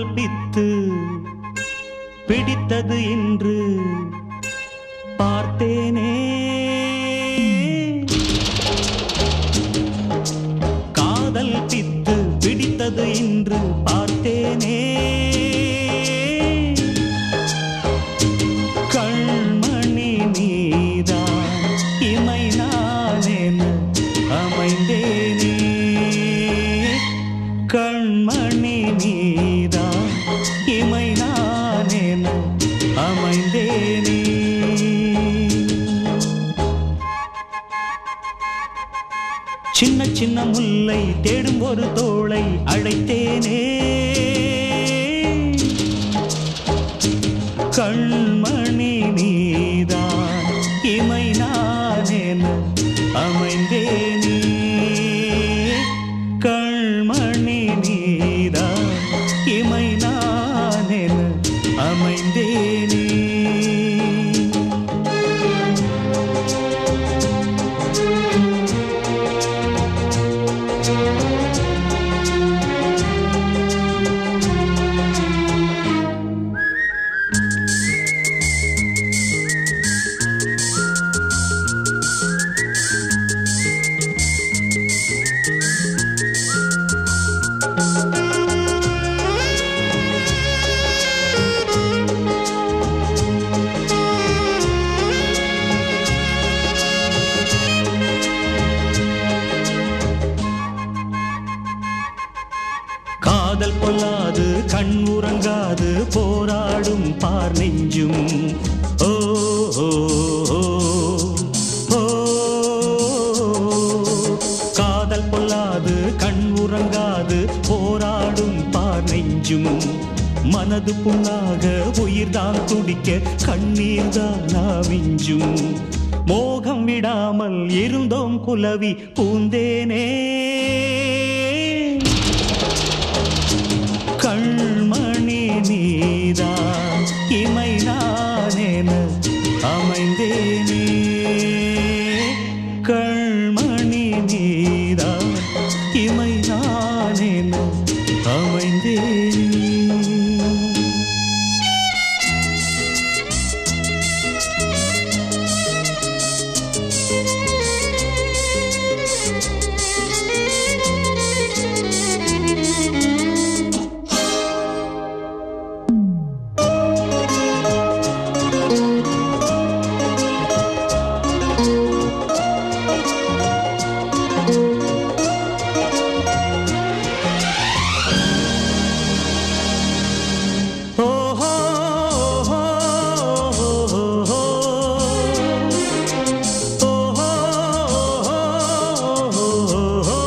பித்து பிடித்தது என்று பார்த்தேனே காதல் பித்து பிடித்தது என்று பார்த்தேனே கண்மணி நீதான் இமை நானென அமைந்தேனே கண்மணி நீதான் இமை நானென அமைந்தேனே சின்ன சின்ன முல்லை தேடும் ஒரு தோளை அழைத்தேனே கண்மணி நீதான் இமை நானென அமைந்தேனே கண்மணி நீதான் இமை நானென அமைந்தேனே காதல் கொள்ளாது கண் உறங்காது போராடும் பார் நெஞ்சும் ஓ ஓ, ஓ, ஓ. காதல் கொள்ளாது கண் உறங்காது போராடும் பார் நெஞ்சும் மனது புண்ணாக உயிர்தான் துடிக்க கண்ணீர் தான் விஞ்சும் மோகம் விடாமல் இருந்தோம் குலவி பூந்தேனே கண்மணி நீதான் இமை நானென அமைந்தேனே கண்மணி நீதான் இமை நானென அமைந்தேனே ஓஹோ ஓஹோ ஓஹோ ஓஹோ ஓஹோ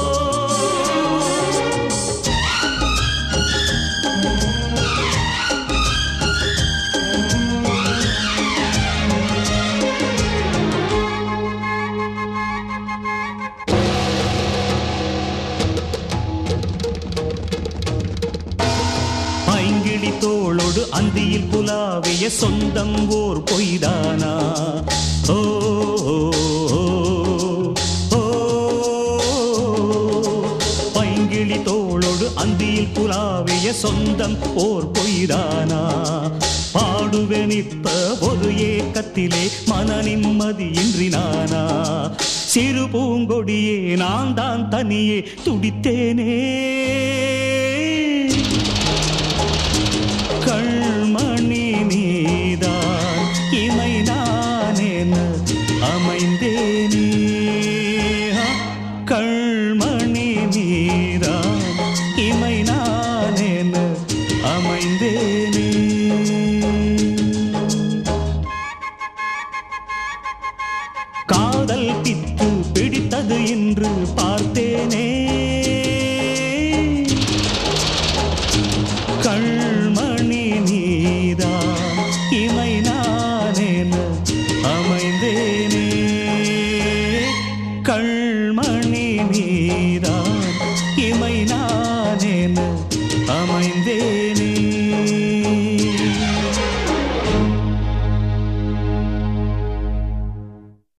பைங்கிளி தோளோடு அந்தியில் குலாவிய சொந்தம் ஓர் பொய்தானா ஓ ஓ, ஓ, ஓ. பைங்கிளி தோளோடு அந்தியில் குலாவிய சொந்தம் ஓர் பொய்தானா பாடுவேன் இப்ப ஒரு ஏக்கத்திலே மன நிம்மதியின்றி நானா சிறு பூங்கொடியே நான் தான் தனியே துடித்தேனே கண்மணி நீதான் இமை நானென அமைந்தேனே ஆ, கண்மணி நீதான் இமை நானென அமைந்தேனே காதல் பித்து பிடித்தது என்று பார்த்தேனே கண்மணி நீதான் இமை நானென அமைந்தேனே கண்